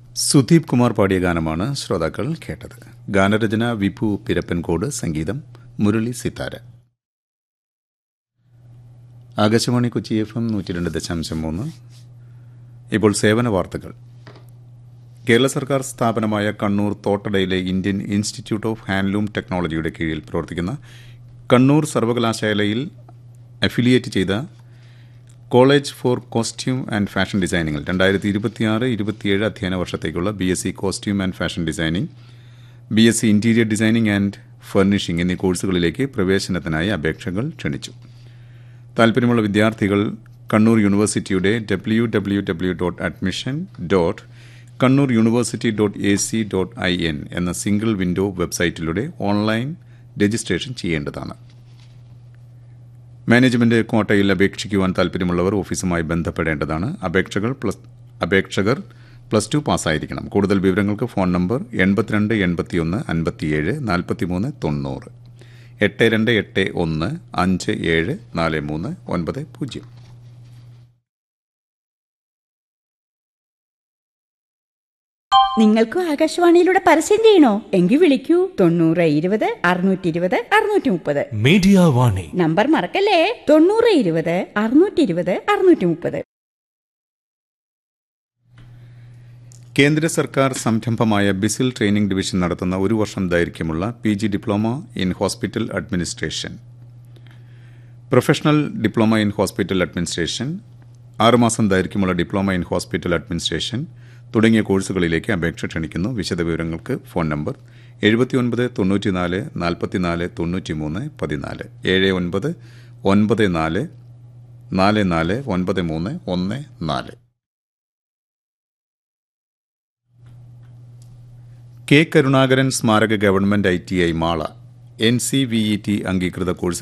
സുദീപ് കുമാർ പാടിയ ഗാനമാണ് ശ്രോതാക്കൾ കേട്ടത് ഗാനരചന വിപു പിരപ്പൻകോട് സംഗീതം മുരളി സിത്താര ആകാശവാണി കൊച്ചി എഫ് എം നൂറ്റി രണ്ട് ദശാംശം മൂന്ന് ഇപ്പോൾ സേവന വാർത്തകൾ കേരള സർക്കാർ സ്ഥാപനമായ കണ്ണൂർ തോട്ടടയിലെ ഇന്ത്യൻ ഇൻസ്റ്റിറ്റ്യൂട്ട് ഓഫ് ഹാൻഡ്ലൂം ടെക്നോളജിയുടെ കീഴിൽ പ്രവർത്തിക്കുന്ന കണ്ണൂർ സർവകലാശാലയിൽ അഫിലിയേറ്റ് ചെയ്ത college for costume and fashion ഡിസൈനിങ്ങിൽ രണ്ടായിരത്തി ഇരുപത്തിയാറ് ഇരുപത്തിയേഴ് അധ്യയന വർഷത്തേക്കുള്ള B S C costume and fashion designing B S C interior designing and furnishing എന്നീ കോഴ്സുകളിലേക്ക് പ്രവേശനത്തിനായി അപേക്ഷകൾ ക്ഷണിച്ചു താൽപ്പര്യമുള്ള വിദ്യാർത്ഥികൾ കണ്ണൂർ യൂണിവേഴ്സിറ്റിയുടെ W W W dot admission dot Kannur university dot A C dot I N എന്ന സിംഗിൾ വിൻഡോ വെബ്സൈറ്റിലൂടെ ഓൺലൈൻ രജിസ്ട്രേഷൻ ചെയ്യേണ്ടതാണ് മാനേജ്മെന്റ് കോട്ടയിൽ അപേക്ഷിക്കുവാൻ താൽപ്പര്യമുള്ളവർ ഓഫീസുമായി ബന്ധപ്പെടേണ്ടതാണ് അപേക്ഷകൾ പ്ലസ് അപേക്ഷകർ പ്ലസ് ടു പാസ്സായിരിക്കണം കൂടുതൽ വിവരങ്ങൾക്ക് ഫോൺ നമ്പർ എൺപത്തിരണ്ട് എൺപത്തിയൊന്ന് അൻപത്തിയേഴ് നാൽപ്പത്തിമൂന്ന് തൊണ്ണൂറ് എട്ട് രണ്ട് എട്ട് ഒന്ന് അഞ്ച് ഏഴ് നാല് മൂന്ന് ഒൻപത് പൂജ്യം നിങ്ങൾക്കും ആകാശവാണിയിലൂടെ പരസ്യം ചെയ്യണോ എങ്കിൽ വിളിക്കൂ തൊണ്ണൂറ് ഇരുപത് അറുന്നൂറ്റി ഇരുപത് അറുന്നൂറ്റി മുപ്പത് മീഡിയ വാണി നമ്പർ മറക്കല്ലേ തൊണ്ണൂറ് ഇരുപത് അറുന്നൂറ്റി ഇരുപത് അറുന്നൂറ്റി മുപ്പത് കേന്ദ്ര സർക്കാർ സംരംഭമായ ബിസിൽ ട്രെയിനിംഗ് ഡിവിഷൻ നടത്തുന്ന ഒരു വർഷം ദൈർഘ്യമുള്ള P G diploma in hospital administration professional diploma in hospital administration ആറുമാസം ദൈർഘ്യമുള്ള ഡിപ്ലോമ ഇൻ ഹോസ്പിറ്റൽ അഡ്മിനിസ്ട്രേഷൻ തുടങ്ങിയ കോഴ്സുകളിലേക്ക് അപേക്ഷ ക്ഷണിക്കുന്നു വിശദവിവരങ്ങൾക്ക് ഫോൺ നമ്പർ എഴുപത്തിയൊൻപത് തൊണ്ണൂറ്റിനാല് നാൽപ്പത്തിനാല് തൊണ്ണൂറ്റിമൂന്ന് പതിനാല് ഏഴ് ഒൻപത് ഒൻപത് നാല് നാല് നാല് ഒൻപത് മൂന്ന് ഒന്ന് നാല് കെ കരുണാകരൻ സ്മാരക government I T I Mala N C V E T അംഗീകൃത കോഴ്സ്